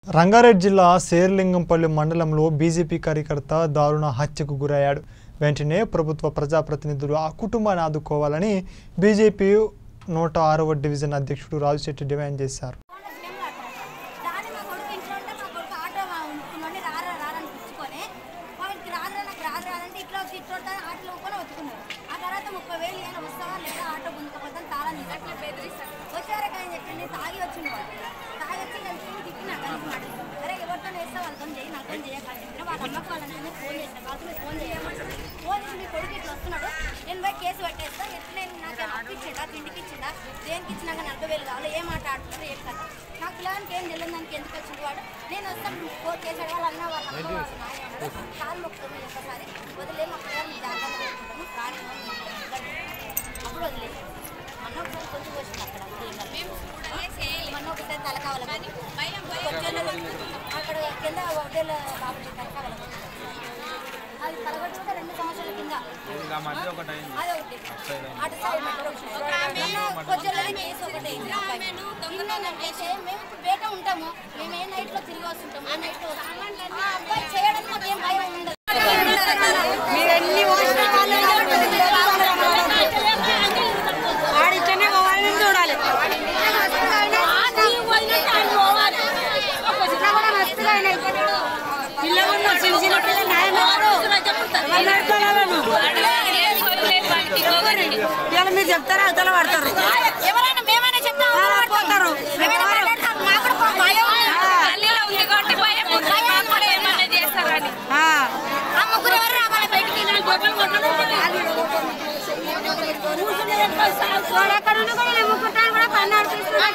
రంగారెడ్డి జిల్లా శేర్లింగంపల్లి మండలంలో బీజేపీ కార్యకర్త దారుణ హత్యకు గురయ్యాడు వెంటనే ప్రభుత్వ ప్రజాప్రతినిధులు ఆ కుటుంబాన్ని ఆదుకోవాలని బీజేపీ నూట ఆరవ డివిజన్ అధ్యక్షుడు రాజుశెట్టి డిమాండ్ చేశారు దాని మా కొడుకు ఇంట్లో ఉంటే మా కొడుకు ఆటో ఉంచుకున్నాడు రారా రారని పుచ్చుకొని వాళ్ళకి రాదురా నాకు రాదు రాదంటే ఇట్లా వచ్చి ఇట్లా వద్దని ఆటోలో కూడా వచ్చుకున్నారు ఆ తర్వాత ముప్పై వేలు ఏమైనా వస్తావా లేదా ఆటో గుంజుకపోతాను తాళం తీసుకుంటే బెదిరిస్తాను వచ్చేవరకు ఆయన చెప్పింది తాగి వచ్చింది వాడు తాగి వచ్చి కలిసి తిప్పిన కలిసి మాట అరే ఎవరితో వేస్తే వాళ్ళతో చేయి నాతో చేయకండి చెప్పిన వాళ్ళ అమ్మకు వాళ్ళ నాన్న ఫోన్ చేసిన వాళ్ళకి మీరు ఫోన్ చేయమంటారు ఫోన్ చేసి మీ కొడుకు ఇట్లా వస్తున్నాడు నేను పోయి కేసు పెట్టేస్తా ఎట్లా నేను నాకు అప్పు ఇచ్చిండా తిండికి ఇచ్చిండా దేనికి ఇచ్చినాక నలభై వేలు కావాలి ఏం మాట ఆడుతున్నారు ఏం కదా నాకు పిల్లలకి ఏం తెలియదు దానికి ఎందుకు వచ్చింది వాడు నేను వస్తాను కోర్టు కేసు అడగాలి అన్న వాళ్ళ అమ్మ వాళ్ళ నాయన అన్నాడు. కాలు మొక్కుతుంది ఒక్కసారి వదిలే మా పిల్లల్ని జాగ్రత్త పెట్టుకుంటాము రాని అప్పుడు వదిలేదు మొన్న ఒకసారి కొంచెం వచ్చింది అక్కడ మొన్న ఒకసారి తల కావాలి కొంచెం అక్కడ కింద హోటల్ బాబుజీ తల కావాలి అది తలగొట్టు కూడా రెండు సంవత్సరాల కింద అది ఒకటి అటు సైడ్ మెట్రో కొంచెం కేసు ఒకటి ఏంటంటే మేము ఇప్పుడు బయట ఉంటాము మేము ఏ నైట్ లో తిరిగి వస్తుంటాము ఆ నైట్ ఆ అబ్బాయి చేయడానికి మాకు ఏం భయం ఉండదు ఆడిచ్చనే పోవాలని చూడాలి పిల్లలు ఉన్నారు, చిన్న చిన్న పిల్లలు నాయన వాళ్ళు నడుపుకోవాలను. ఇవాళ మీరు చెప్తారా అవతల పడతారు ఎవరైనా మేమైనా చెప్తాము ఆ, పోతారు మేమైనా మాట్లాడతాం మాకు కూడా పాపం భయం ఆ, ఆ ముగ్గురు ఎవరు రావాలి బయటికి వాడు ఎక్కడ ఉన్నా కూడా నేను ముగ్గురు కూడా పన్నాడు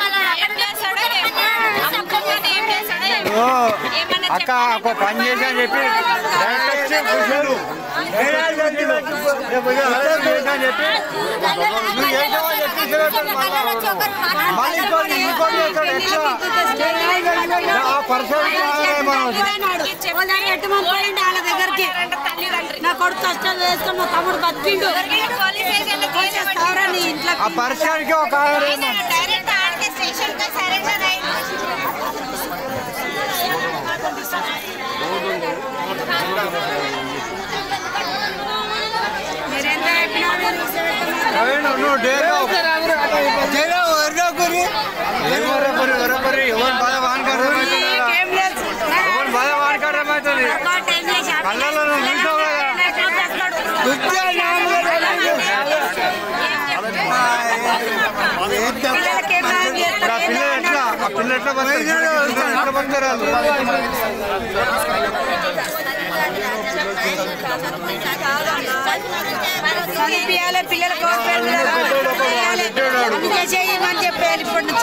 ఓ, అక్క ఒక పని చేసి అని చెప్పి డైరెక్ట్ వచ్చి కూర్చోడు. డైరెక్ట్ వచ్చి రేపు ఇక అదే చేసి అని చెప్పి నువ్వు ఏం కావాలో చెప్పి ఇచ్చేటట్టు మళ్ళా. మళ్ళీ ఇంకోటి ఇంకోటి చేస్తాడు ఎక్స్ట్రా ఆ పర్సన్ ఎట్టు పంపాడండి వాళ్ళ దగ్గరికి నా కొడుకు కష్టాలు వేసుకొని మా తమ్ముడు బతికిండు కోసేస్తావురా నీ ఇంట్లో ఆ పర్సన్కి ఒక ఆధారం డైరెక్ట్ ఆడితే స్టేషన్ కి సరెండర్ అయింది మీరెంత చెప్పినా మీరు కూర్చోబెట్టమన్నారు. ప్రవీణ్ నువ్వు డేరావు డేరావు ఎర్రకొరి ఎర్రకొరి ఎర్రకొరి ఎవరు బాధ వానకారు నీకేం తెలుసు? ఎవరు బాధ వానకారు ఏమవుతుంది ఒకటి ఏం చేసి ఆ కళ్ళలో నువ్వు చూసావు కదా పిల్లలకి ఏం న్యాయం చేస్తారు? ఆ పిల్ల ఎట్లా ఆ పిల్ల ఎట్లా బతారు ఎట్లా బతారు చదివిపియాలి పిల్లలకు అందుకే చేయమని చెప్పారు ఇప్పటి నుంచి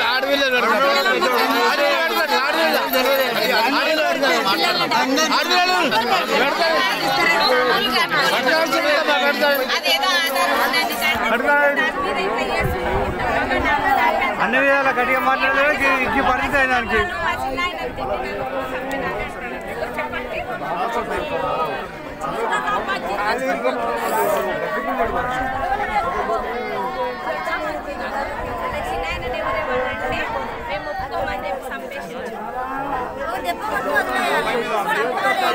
అన్ని విధాలా గట్టిగా మాట్లాడలేదు ఇంక పరిస్థితి అయిన దానికి దెబ్బ కొట్టు వదిలేయాలి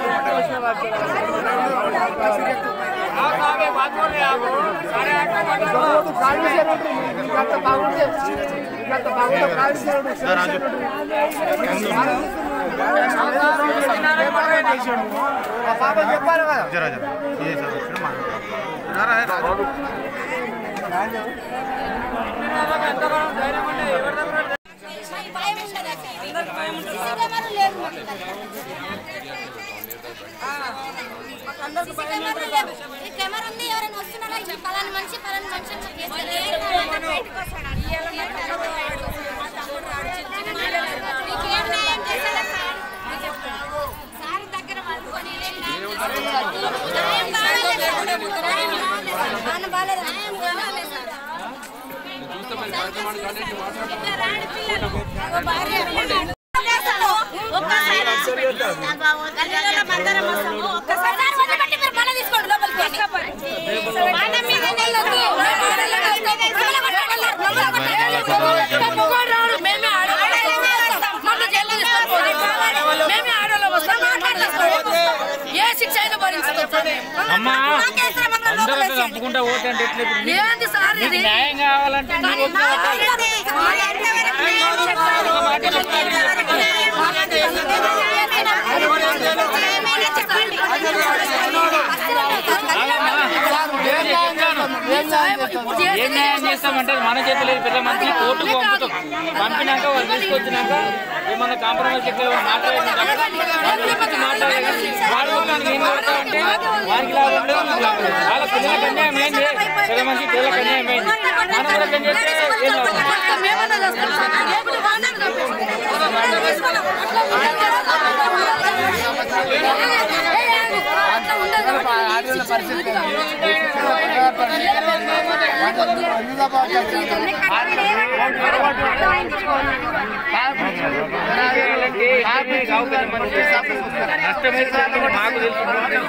చెప్పారు కదా జరా జరా ఏ సార్ వచ్చిన మాట్లాడు మాకు భయం ఉండదు అసలు. సీసీ కెమెరాలు లేవు మాకు ఇక్కడ. సీసీ కెమెరాలు లేవు. ఈ కెమెరా ఉంది ఎవరైనా వస్తున్నారా ఈ పలానా మనిషి పలానా మనిషి అని చెప్పి మీకేం న్యాయం చేశాడా సార్? సార్ దగ్గర పడుకొని న్యాయం బాగాలేదు. బాగానే బాగాలేదు. న్యాయం బాగాలేదు సార్. ఇట్లా రాని పిల్లలు. ఓ భార్య పిల్లలు. ఒక్కసారి గల్లీలలో మందరం వస్తాము. ఒక్కసారి వదిలిపెట్టి మీరు పళ్ళ తీసుకోండి లోపలికి. మన మీద నెల్లొద్దు. మమ్మల్ని కొట్టండి. మమ్మల్ని కొట్టండి. మేమే ఆడ- ఆడాలి. మమ్మల్ని జైల్లో తీసుకోండి. అమ్మా నాకేస్తే మమ్మల్ని అందరూ అట్లా లోపలేసేయండి. తప్పుకుంటా పోతే అంటే ఎట్లా ఇప్పుడు మీకు- ఏంది సార్ మీకు ఇది న్యాయం కావాలంటే కానీ మీకు నా ఒక్క- ఆలోచన మా ఎంతవరకు న్యాయం చెప్పాలి? ఒక మాట చెప్పండి. ఏమైనా చెప్పండి. ఏం న్యాయం చేస్తామంటే మన చేతులు లేదు పిల్ల మంచి కోర్టుకు పంపుతాం పంపినాక వాళ్ళు తీసుకొచ్చినాక ఏమన్నా కాంప్రమైజ్ ఎక్కడ మాట్లాడుకుంటాం వాళ్ళు వచ్చి మాట్లాడాలి వాడు కూడా నన్ను ఏం కొడతామంటే వారికి లాభం ఉండదు మనకు లాభం ఉండదు. వాళ్ళ పిల్లలకి అన్యాయం అయింది పిల్ల మంచి పిల్లలకి అన్యాయం అయింది మనం కూడా ఏం చేస్తే ఏం లాభం ఉండదు. మేమన్నా చేస్తాం సార్ లేకుంటే వాళ్ళని చంపేస్తాం. అట్లా ఉండదు చేయాలంటే ఏమీ కావు కదా మనకి. నష్టమైతే మాకు తెలుసు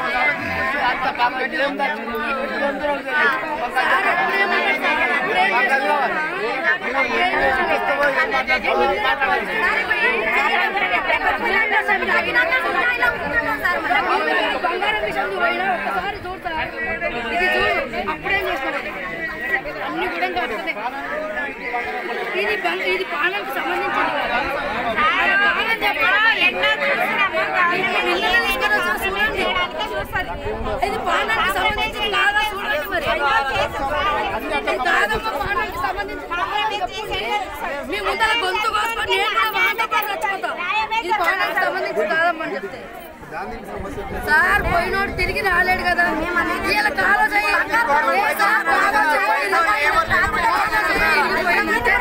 బంగారం విషయం పోయినా ఒక్కసారి చూడతా ఇది చూడు అప్పుడేం చేస్తాడు అన్ని కూడా ఇంకా వస్తుంది ఇది బంగ- ఇది పాలనకు సంబంధించింది కదా ఆయన పాలన చెప్పడా పిల్లలు తీసుకొని వచ్చి చూడండి ఇది పాలనకు సంబంధించింది కాదా చూడండి మరి ఇది కాదమ్మ పాలనకు సంబంధించింది మీ ముందర గొంతు కోసుకొని నేను కూడా వాంతో పాటు చచ్చిపోతాం ఇది పాలనకు సంబంధించి కాదమ్మని చెప్తే సార్ పోయినోడు తిరిగి రాలేడు కదా వీళ్ళ కాలో చెయ్యి ఏ సార్ కాలో చెయ్యి. కాలో చెయ్యి. ఇది పోయిందంటే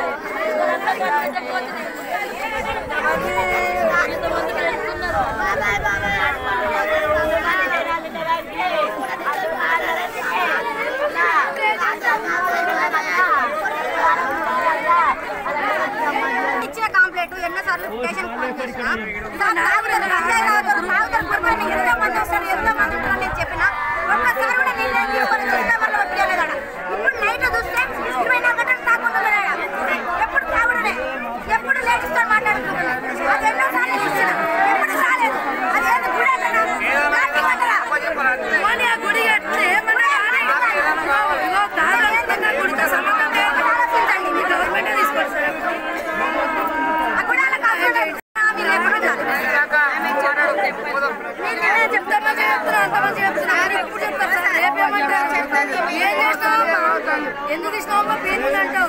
ఇచ్చిన కాంప్లైంట్ ఎన్నోసార్లు స్టేషన్ ఫోన్ చేసిన సార్ తాగుతారు రంజాయి తాగుతారు తాగుతారు కుర్బానీ ఎంతో మంది వస్తారు ఎంతో మంది ఉంటారు నేను చెప్పిన ఒక్కసారి కూడా నీళ్ళు ఏం తీసుకొని చూస్తే మళ్ళీ ఒట్టియలేదాడ ఇప్పుడు నైట్ చూస్తే ఇరవై నాలుగు గంటలు తాగుతున్నాడు ఎప్పుడు తాగుడనే ఎప్పుడు లేడీస్ తో మాట్లాడుతున్నాడు అది ఎన్నోసార్లు చూసిన ఎప్పుడు రాలేదు అది ఏదో గుడి అంటారా పోనీ ఆ గుడి కడితే ఏమన్నా కానీ ఇగో తాగలుగుతున్న గుడితో సంబంధం లేదు ఆలోచించండి ఈ గవర్నమెంటే తీసుకోండి సార్ ఆ గుడాల కాకుండా మీరు ఎప్పుడు రాలేదు మీరు నేనే చెప్తా మంచిగా చెప్తున్నా అంత మంచిగా చెప్తున్నా మీరు ఎప్పుడు చెప్తారు సార్ రేపేమంటారు ఏం చేసినావమ్మా ఎందుకు ఇచ్చినావమ్మా పేరు అంటావు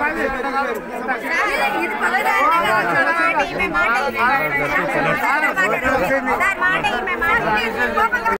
ఇది- ఇది పక్కన అంటే కదా సార్. మాట ఈమె మాట ఈమె మాట ఈమె మాట ఈమె మాట ఈమె మాట